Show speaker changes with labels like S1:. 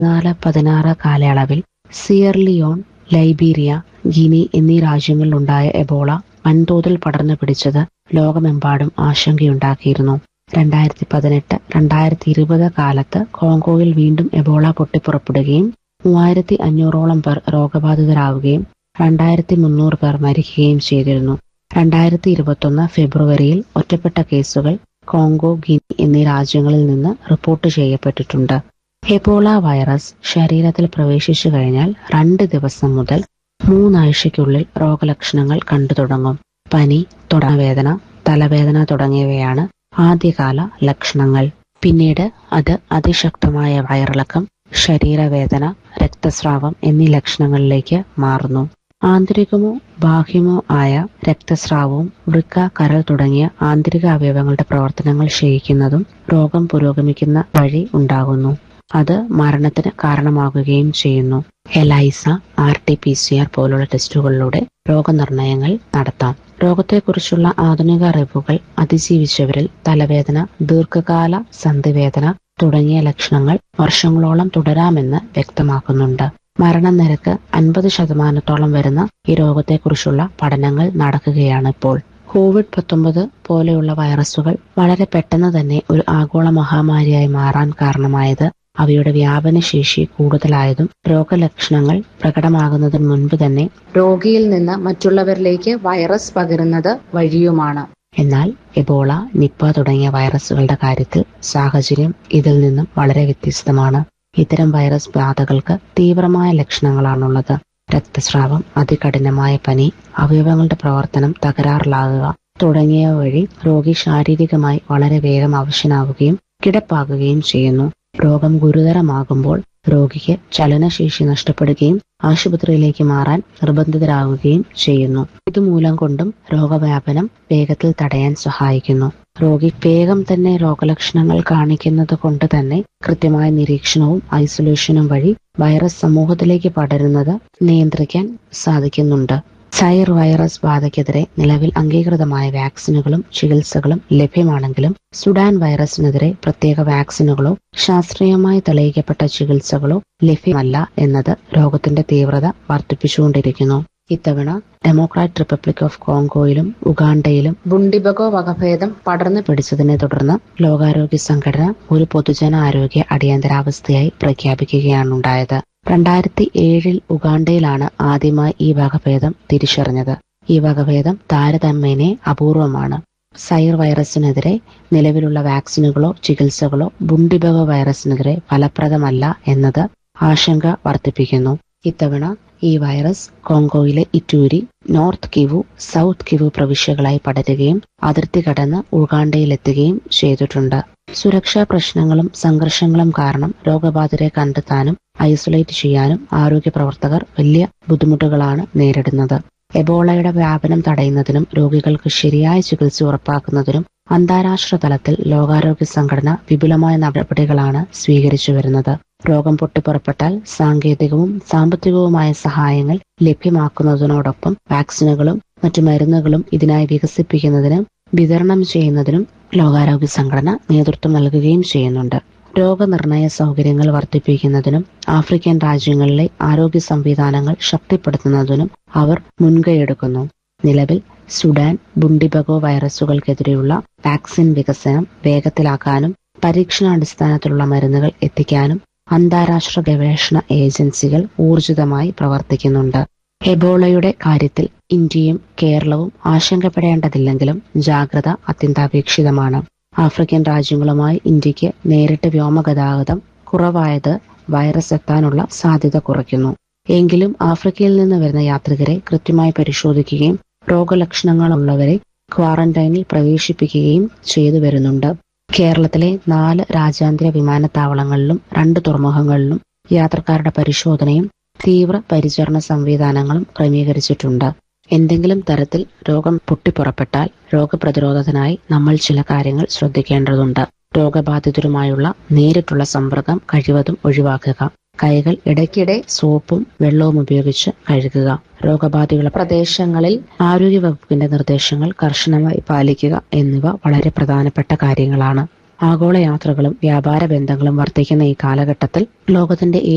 S1: പതിനാല് പതിനാറ് കാലയളവിൽ സിയർലിയോൺ ലൈബീരിയ ഗിനി എന്നീ രാജ്യങ്ങളിലുണ്ടായ എബോള വൻതോതിൽ പടർന്നു പിടിച്ചത് ലോകമെമ്പാടും ആശങ്കയുണ്ടാക്കിയിരുന്നു രണ്ടായിരത്തി പതിനെട്ട് രണ്ടായിരത്തി ഇരുപത് കാലത്ത് കോങ്കോയിൽ വീണ്ടും എബോള പൊട്ടിപ്പുറപ്പെടുകയും മൂവായിരത്തി അഞ്ഞൂറോളം പേർ രോഗബാധിതരാവുകയും രണ്ടായിരത്തി മുന്നൂറ് പേർ മരിക്കുകയും ചെയ്തിരുന്നു രണ്ടായിരത്തി ഇരുപത്തൊന്ന് ഫെബ്രുവരിയിൽ ഒറ്റപ്പെട്ട കേസുകൾ കോങ്കോ ഗിനി എന്നീ രാജ്യങ്ങളിൽ നിന്ന് റിപ്പോർട്ട് ചെയ്യപ്പെട്ടിട്ടുണ്ട് എബോള വൈറസ് ശരീരത്തിൽ പ്രവേശിച്ചു കഴിഞ്ഞാൽ രണ്ട് ദിവസം മുതൽ മൂന്നാഴ്ചയ്ക്കുള്ളിൽ രോഗലക്ഷണങ്ങൾ കണ്ടു തുടങ്ങും പനി തുടവേദന തലവേദന തുടങ്ങിയവയാണ് ആദ്യകാല ലക്ഷണങ്ങൾ പിന്നീട് അത് അതിശക്തമായ വയറിളക്കം ശരീരവേദന രക്തസ്രാവം എന്നീ ലക്ഷണങ്ങളിലേക്ക് മാറുന്നു ആന്തരികമോ ബാഹ്യമോ ആയ രക്തസ്രാവവും വൃക്ക കരൾ തുടങ്ങിയ ആന്തരിക അവയവങ്ങളുടെ പ്രവർത്തനങ്ങൾ ക്ഷയിക്കുന്നതും രോഗം പുരോഗമിക്കുന്ന വഴി ഉണ്ടാകുന്നു അത് മരണത്തിന് കാരണമാകുകയും ചെയ്യുന്നു എലൈസ ആർ ടി പി സി ആർ പോലുള്ള ടെസ്റ്റുകളിലൂടെ രോഗനിർണയങ്ങൾ നടത്താം രോഗത്തെക്കുറിച്ചുള്ള ആധുനിക അറിവുകൾ അതിജീവിച്ചവരിൽ തലവേദന ദീർഘകാല സന്ധിവേദന തുടങ്ങിയ ലക്ഷണങ്ങൾ വർഷങ്ങളോളം തുടരാമെന്ന് വ്യക്തമാക്കുന്നുണ്ട് മരണനിരക്ക് അൻപത് ശതമാനത്തോളം വരുന്ന ഈ രോഗത്തെക്കുറിച്ചുള്ള പഠനങ്ങൾ നടക്കുകയാണ് ഇപ്പോൾ കോവിഡ് പത്തൊമ്പത് പോലെയുള്ള വൈറസുകൾ വളരെ പെട്ടെന്ന് തന്നെ ഒരു ആഗോള മഹാമാരിയായി മാറാൻ കാരണമായത് അവയുടെ വ്യാപനശേഷി കൂടുതലായതും രോഗലക്ഷണങ്ങൾ പ്രകടമാകുന്നതിന് മുൻപ് തന്നെ രോഗിയിൽ നിന്ന് മറ്റുള്ളവരിലേക്ക് വൈറസ് പകരുന്നത് വഴിയുമാണ് എന്നാൽ എബോള നിപ്പ തുടങ്ങിയ വൈറസുകളുടെ കാര്യത്തിൽ സാഹചര്യം ഇതിൽ നിന്നും വളരെ വ്യത്യസ്തമാണ് ഇത്തരം വൈറസ് ബാധകൾക്ക് തീവ്രമായ ലക്ഷണങ്ങളാണുള്ളത് രക്തസ്രാവം അതികഠിനമായ പനി അവയവങ്ങളുടെ പ്രവർത്തനം തകരാറിലാകുക തുടങ്ങിയവ വഴി രോഗി ശാരീരികമായി വളരെ വേഗം അവശനാവുകയും കിടപ്പാകുകയും ചെയ്യുന്നു രോഗം ഗുരുതരമാകുമ്പോൾ രോഗിക്ക് ചലനശേഷി നഷ്ടപ്പെടുകയും ആശുപത്രിയിലേക്ക് മാറാൻ നിർബന്ധിതരാകുകയും ചെയ്യുന്നു ഇതുമൂലം കൊണ്ടും രോഗവ്യാപനം വേഗത്തിൽ തടയാൻ സഹായിക്കുന്നു രോഗി വേഗം തന്നെ രോഗലക്ഷണങ്ങൾ കാണിക്കുന്നത് കൊണ്ട് തന്നെ കൃത്യമായ നിരീക്ഷണവും ഐസൊലേഷനും വഴി വൈറസ് സമൂഹത്തിലേക്ക് പടരുന്നത് നിയന്ത്രിക്കാൻ സാധിക്കുന്നുണ്ട് സൈർ വൈറസ് ബാധയ്ക്കെതിരെ നിലവിൽ അംഗീകൃതമായ വാക്സിനുകളും ചികിത്സകളും ലഭ്യമാണെങ്കിലും സുഡാൻ വൈറസിനെതിരെ പ്രത്യേക വാക്സിനുകളോ ശാസ്ത്രീയമായി തെളിയിക്കപ്പെട്ട ചികിത്സകളോ ലഭ്യമല്ല എന്നത് രോഗത്തിന്റെ തീവ്രത വർദ്ധിപ്പിച്ചുകൊണ്ടിരിക്കുന്നു ഇത്തവണ ഡെമോക്രാറ്റ് റിപ്പബ്ലിക് ഓഫ് കോങ്കോയിലും ഉഗാണ്ടയിലും ബുണ്ടിബഗോ വകഭേദം പടർന്നു പിടിച്ചതിനെ തുടർന്ന് ലോകാരോഗ്യ സംഘടന ഒരു പൊതുജന ആരോഗ്യ അടിയന്തരാവസ്ഥയായി പ്രഖ്യാപിക്കുകയാണുണ്ടായത് രണ്ടായിരത്തി ഏഴിൽ ഉഗാണ്ടയിലാണ് ആദ്യമായി ഈ വകഭേദം തിരിച്ചറിഞ്ഞത് ഈ വകഭേദം താരതമ്യേനെ അപൂർവമാണ് സൈർ വൈറസിനെതിരെ നിലവിലുള്ള വാക്സിനുകളോ ചികിത്സകളോ ബുണ്ടിബഗ വൈറസിനെതിരെ ഫലപ്രദമല്ല എന്നത് ആശങ്ക വർദ്ധിപ്പിക്കുന്നു ഇത്തവണ ഈ വൈറസ് കോങ്കോയിലെ Ituri North Kivu South Kivu പ്രവിശ്യകളായി പടരുകയും അതിർത്തി കടന്ന് ഉഗാണ്ടയിലെത്തുകയും ചെയ്തിട്ടുണ്ട് സുരക്ഷാ പ്രശ്നങ്ങളും സംഘർഷങ്ങളും കാരണം രോഗബാധിതരെ കണ്ടെത്താനും ഐസൊലേറ്റ് ചെയ്യാനും ആരോഗ്യ പ്രവർത്തകർ വലിയ ബുദ്ധിമുട്ടുകളാണ് നേരിടുന്നത് എബോളയുടെ വ്യാപനം തടയുന്നതിനും രോഗികൾക്ക് ശരിയായ ചികിത്സ ഉറപ്പാക്കുന്നതിനും അന്താരാഷ്ട്ര തലത്തിൽ ലോകാരോഗ്യ സംഘടന വിപുലമായ നടപടികളാണ് സ്വീകരിച്ചു വരുന്നത് രോഗം പൊട്ടിപ്പുറപ്പെട്ടാൽ സാങ്കേതികവും സാമ്പത്തികവുമായ സഹായങ്ങൾ ലഭ്യമാക്കുന്നതിനോടൊപ്പം വാക്സിനുകളും മറ്റു മരുന്നുകളും ഇതിനായി വികസിപ്പിക്കുന്നതിനും വിതരണം ചെയ്യുന്നതിനും ലോകാരോഗ്യ സംഘടന നേതൃത്വം നൽകുകയും ചെയ്യുന്നുണ്ട് രോഗനിർണയ സൗകര്യങ്ങൾ വർദ്ധിപ്പിക്കുന്നതിനും ആഫ്രിക്കൻ രാജ്യങ്ങളിലെ ആരോഗ്യ സംവിധാനങ്ങൾ ശക്തിപ്പെടുത്തുന്നതിനും അവർ മുൻകൈയെടുക്കുന്നു നിലവിൽ സുഡാൻ ബുണ്ടിബഗോ വൈറസുകൾക്കെതിരെയുള്ള വാക്സിൻ വികസനം വേഗത്തിലാക്കാനും പരീക്ഷണാടിസ്ഥാനത്തിലുള്ള മരുന്നുകൾ എത്തിക്കാനും അന്താരാഷ്ട്ര ഗവേഷണ ഏജൻസികൾ ഊർജിതമായി പ്രവർത്തിക്കുന്നുണ്ട് എബോളയുടെ കാര്യത്തിൽ ഇന്ത്യയും കേരളവും ആശങ്കപ്പെടേണ്ടതില്ലെങ്കിലും ജാഗ്രത അത്യന്താപേക്ഷിതമാണ് ആഫ്രിക്കൻ രാജ്യങ്ങളുമായി ഇന്ത്യക്ക് നേരിട്ട് വ്യോമഗതാഗതം കുറവായത് വൈറസ് എത്താനുള്ള സാധ്യത കുറയ്ക്കുന്നു എങ്കിലും ആഫ്രിക്കയിൽ നിന്ന് വരുന്ന യാത്രികരെ കൃത്യമായി പരിശോധിക്കുകയും രോഗലക്ഷണങ്ങളുള്ളവരെ ക്വാറന്റൈനിൽ പ്രവേശിപ്പിക്കുകയും ചെയ്തു വരുന്നുണ്ട് കേരളത്തിലെ നാല് രാജ്യാന്തര വിമാനത്താവളങ്ങളിലും രണ്ട് തുറമുഖങ്ങളിലും യാത്രക്കാരുടെ പരിശോധനയും തീവ്ര പരിചരണ സംവിധാനങ്ങളും ക്രമീകരിച്ചിട്ടുണ്ട് എന്തെങ്കിലും തരത്തിൽ രോഗം പൊട്ടിപ്പുറപ്പെട്ടാൽ രോഗപ്രതിരോധത്തിനായി നമ്മൾ ചില കാര്യങ്ങൾ ശ്രദ്ധിക്കേണ്ടതുണ്ട് രോഗബാധിതരുമായുള്ള നേരിട്ടുള്ള സമ്പർക്കം കഴിവതും ഒഴിവാക്കുക കൈകൾ ഇടയ്ക്കിടെ സോപ്പും വെള്ളവും ഉപയോഗിച്ച് കഴുകുക രോഗബാധയുള്ള പ്രദേശങ്ങളിൽ ആരോഗ്യവകുപ്പിന്റെ നിർദ്ദേശങ്ങൾ കർശനമായി പാലിക്കുക എന്നിവ വളരെ പ്രധാനപ്പെട്ട കാര്യങ്ങളാണ് ആഗോള യാത്രകളും വ്യാപാര ബന്ധങ്ങളും വർദ്ധിക്കുന്ന ഈ കാലഘട്ടത്തിൽ ലോകത്തിന്റെ